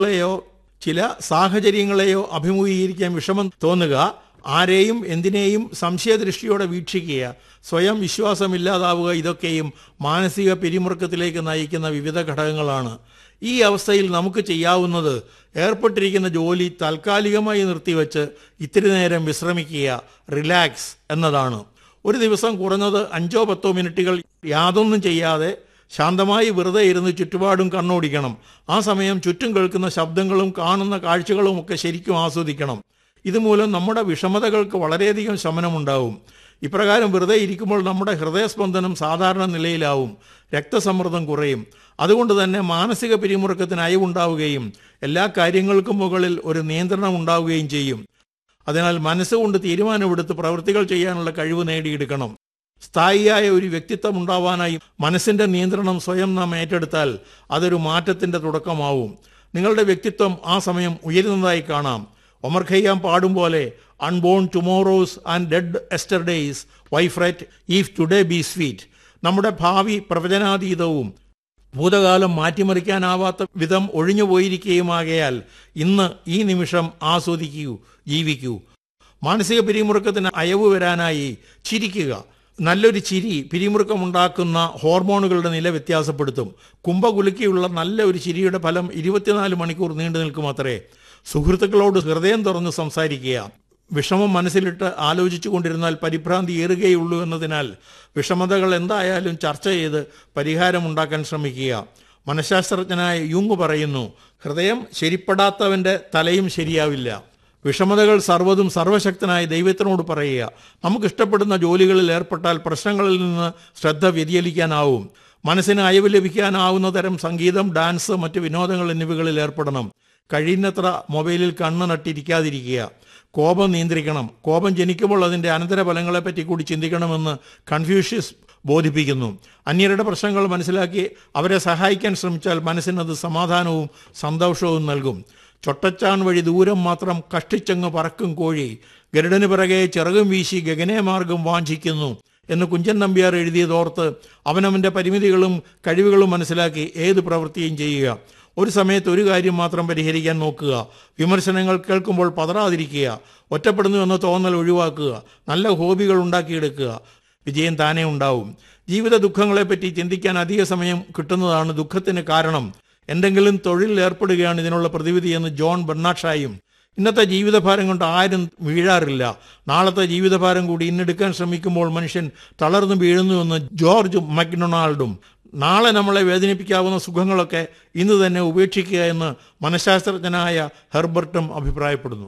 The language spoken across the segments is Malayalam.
ളെയോ ചില സാഹചര്യങ്ങളെയോ അഭിമുഖീകരിക്കാൻ വിഷമം തോന്നുക ആരെയും എന്തിനേയും സംശയദൃഷ്ടിയോടെ വീക്ഷിക്കുക സ്വയം വിശ്വാസമില്ലാതാവുക ഇതൊക്കെയും മാനസിക പിരിമുറുക്കത്തിലേക്ക് നയിക്കുന്ന വിവിധ ഘടകങ്ങളാണ് ഈ അവസ്ഥയിൽ നമുക്ക് ചെയ്യാവുന്നത് ഏർപ്പെട്ടിരിക്കുന്ന ജോലി താൽക്കാലികമായി നിർത്തിവെച്ച് ഇത്തിരി നേരം വിശ്രമിക്കുക റിലാക്സ് എന്നതാണ് ഒരു ദിവസം കുറഞ്ഞത് അഞ്ചോ പത്തോ മിനിറ്റുകൾ യാതൊന്നും ചെയ്യാതെ ശാന്തമായി വെറുതെ ഇരുന്ന് ചുറ്റുപാടും കണ്ണോടിക്കണം ആ സമയം ചുറ്റും കേൾക്കുന്ന ശബ്ദങ്ങളും കാണുന്ന കാഴ്ചകളും ഒക്കെ ശരിക്കും ആസ്വദിക്കണം ഇതുമൂലം നമ്മുടെ വിഷമതകൾക്ക് വളരെയധികം ശമനമുണ്ടാവും ഇപ്രകാരം വെറുതെ ഇരിക്കുമ്പോൾ നമ്മുടെ ഹൃദയസ്പന്ദനം സാധാരണ നിലയിലാവും രക്തസമ്മർദ്ദം കുറയും അതുകൊണ്ട് തന്നെ മാനസിക പിരിമുറുക്കത്തിന് അയവുണ്ടാവുകയും എല്ലാ കാര്യങ്ങൾക്കും മുകളിൽ ഒരു നിയന്ത്രണം ഉണ്ടാവുകയും ചെയ്യും അതിനാൽ മനസ്സുകൊണ്ട് തീരുമാനമെടുത്ത് പ്രവൃത്തികൾ ചെയ്യാനുള്ള കഴിവ് നേടിയെടുക്കണം സ്ഥായിയായ ഒരു വ്യക്തിത്വം ഉണ്ടാവാനായി മനസ്സിന്റെ നിയന്ത്രണം സ്വയം നാം ഏറ്റെടുത്താൽ അതൊരു മാറ്റത്തിന്റെ തുടക്കമാവും നിങ്ങളുടെ വ്യക്തിത്വം ആ സമയം ഉയരുന്നതായി കാണാം ഒമർ ഖയ്യാം പാടും പോലെ unborn tomorrows and dead yesterdays why fret if today be sweet നമ്മുടെ ഭാവി പ്രവചനാതീതവും ഭൂതകാലം മാറ്റിമറിക്കാനാവാത്ത വിധം ഒഴിഞ്ഞു പോയിരിക്കുകയുമാകയാൽ ഇന്ന് ഈ നിമിഷം ആസ്വദിക്കൂ ജീവിക്കൂ മാനസിക പിരിമുറുക്കത്തിന് അയവ് വരാനായി ചിരിക്കുക നല്ലൊരു ചിരി പിരിമുറുക്കമുണ്ടാക്കുന്ന ഹോർമോണുകളുടെ നില വ്യത്യാസപ്പെടുത്തും കുംഭകുലുക്കിയുള്ള നല്ല ഒരു ചിരിയുടെ ഫലം ഇരുപത്തിനാല് മണിക്കൂർ നീണ്ടു നിൽക്കും അത്രേ സുഹൃത്തുക്കളോട് ഹൃദയം തുറന്ന് സംസാരിക്കുക വിഷമം മനസ്സിലിട്ട് ആലോചിച്ചു കൊണ്ടിരുന്നാൽ പരിഭ്രാന്തി ഏറുകയുള്ളൂ എന്നതിനാൽ വിഷമതകൾ എന്തായാലും ചർച്ച ചെയ്ത് പരിഹാരമുണ്ടാക്കാൻ ശ്രമിക്കുക മനഃശാസ്ത്രജ്ഞനായ യുങ് പറയുന്നു ഹൃദയം ശരിപ്പെടാത്തവന്റെ തലയും ശരിയാവില്ല വിഷമതകൾ സർവ്വതും സർവശക്തനായ ദൈവത്തിനോട് പറയുക നമുക്കിഷ്ടപ്പെടുന്ന ജോലികളിൽ ഏർപ്പെട്ടാൽ പ്രശ്നങ്ങളിൽ നിന്ന് ശ്രദ്ധ വ്യതിചലിക്കാനാവും മനസ്സിന് അയവ് ലഭിക്കാനാവുന്ന തരം സംഗീതം ഡാൻസ് മറ്റ് വിനോദങ്ങൾ എന്നിവകളിൽ ഏർപ്പെടണം കഴിയുന്നത്ര മൊബൈലിൽ കണ്ണ് നട്ടിരിക്കാതിരിക്കുക കോപം നിയന്ത്രിക്കണം കോപം ജനിക്കുമ്പോൾ അതിൻ്റെ അനന്തരഫലങ്ങളെപ്പറ്റി കൂടി ചിന്തിക്കണമെന്ന് കൺഫ്യൂഷ്യസ് ബോധിപ്പിക്കുന്നു അന്യരുടെ പ്രശ്നങ്ങൾ മനസ്സിലാക്കി അവരെ സഹായിക്കാൻ ശ്രമിച്ചാൽ മനസ്സിനത് സമാധാനവും സന്തോഷവും നൽകും ചൊട്ടച്ചാൻ വഴി ദൂരം മാത്രം കഷ്ടിച്ചങ്ങ് പറക്കും കോഴി ഗരുഡന് പിറകെ ചിറകും വീശി ഗഗനേ മാർഗം വാഞ്ചിക്കുന്നു എന്ന് കുഞ്ചൻ നമ്പ്യാർ എഴുതിയതോർത്ത് അവനവൻ്റെ പരിമിതികളും കഴിവുകളും മനസ്സിലാക്കി ഏത് പ്രവൃത്തിയും ചെയ്യുക ഒരു സമയത്ത് ഒരു കാര്യം മാത്രം പരിഹരിക്കാൻ നോക്കുക വിമർശനങ്ങൾ കേൾക്കുമ്പോൾ പതറാതിരിക്കുക ഒറ്റപ്പെടുന്നു എന്ന തോന്നൽ ഒഴിവാക്കുക നല്ല ഹോബികൾ ഉണ്ടാക്കിയെടുക്കുക വിജയം താനേ ഉണ്ടാവും ജീവിത ദുഃഖങ്ങളെപ്പറ്റി ചിന്തിക്കാൻ അധിക സമയം കിട്ടുന്നതാണ് ദുഃഖത്തിന് കാരണം എന്തെങ്കിലും തൊഴിലിൽ ഏർപ്പെടുകയാണ് ഇതിനുള്ള പ്രതിവിധി എന്ന് ജോൺ ബെർണാഷായും ഇന്നത്തെ ജീവിതഭാരം കൊണ്ട് ആരും വീഴാറില്ല നാളത്തെ ജീവിതഭാരം കൂടി ഇന്നെടുക്കാൻ ശ്രമിക്കുമ്പോൾ മനുഷ്യൻ തളർന്നു വീഴുന്നുവെന്ന് ജോർജ് മക്ഡൊണാൾഡും നാളെ നമ്മളെ വേദനിപ്പിക്കാവുന്ന സുഖങ്ങളൊക്കെ ഇന്ന് തന്നെ ഉപേക്ഷിക്കുക എന്ന് മനഃശാസ്ത്രജ്ഞനായ ഹെർബർട്ടും അഭിപ്രായപ്പെടുന്നു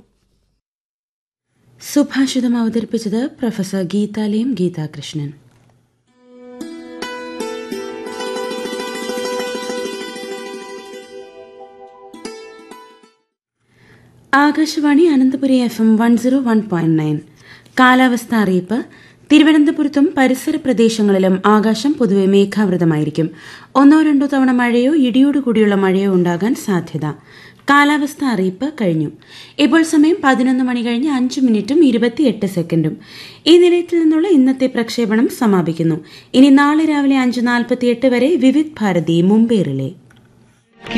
സുഭാഷിതം അവതരിപ്പിച്ചത് professor Geethalayam Geethakrishnan Akashvani Ananthapuri F M one zero one point nine കാലാവസ്ഥ അറിയിപ്പ് തിരുവനന്തപുരത്തും പരിസര പ്രദേശങ്ങളിലും ആകാശം പൊതുവെ മേഘാവൃതമായിരിക്കും ഒന്നോ രണ്ടോ തവണ മഴയോ ഇടിയോടുകൂടിയുള്ള മഴയോ ഉണ്ടാകാൻ സാധ്യത കാലാവസ്ഥ അറിയിപ്പ് കഴിഞ്ഞു ഇപ്പോൾ സമയം പതിനൊന്ന് മണി കഴിഞ്ഞ് അഞ്ച് മിനിറ്റും ഇരുപത്തിയെട്ട് സെക്കൻഡും ഈ നിലയത്തിൽ നിന്നുള്ള ഇന്നത്തെ പ്രക്ഷേപണം സമാപിക്കുന്നു ഇനി നാളെ രാവിലെ അഞ്ച് നാൽപ്പത്തിയെട്ട് വരെ വിവിധ് ഭാരതി മുംബൈ റിലേ